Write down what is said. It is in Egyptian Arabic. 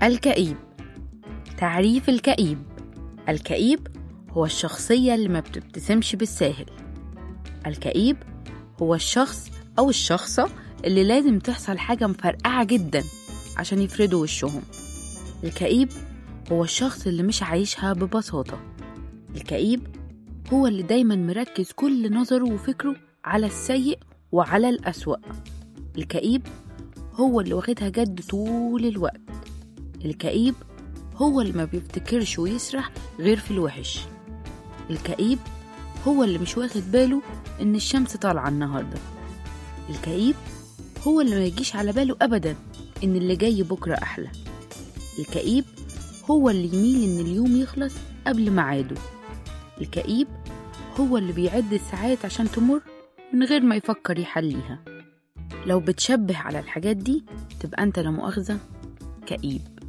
الكئيب تعريف الكئيب الكئيب هو الشخصية اللي ما بتبتسمش بالساهل الكئيب هو الشخص أو الشخصة اللي لازم تحصل حاجة مفرقعة جدا عشان يفردوا وشهم الكئيب هو الشخص اللي مش عايشها ببساطة الكئيب هو اللي دايما مركز كل نظره وفكره على السيء وعلى الأسوأ الكئيب هو اللي واخدها جد طول الوقت الكئيب هو اللي ما بيفتكرش ويسرح غير في الوحش الكئيب هو اللي مش واخد باله إن الشمس طالعة النهاردة الكئيب هو اللي ما يجيش على باله أبدا إن اللي جاي بكرة أحلى الكئيب هو اللي يميل إن اليوم يخلص قبل ميعاده الكئيب هو اللي بيعد الساعات عشان تمر من غير ما يفكر يحليها لو بتشبه على الحاجات دي تبقى أنت لا مؤاخذة كئيب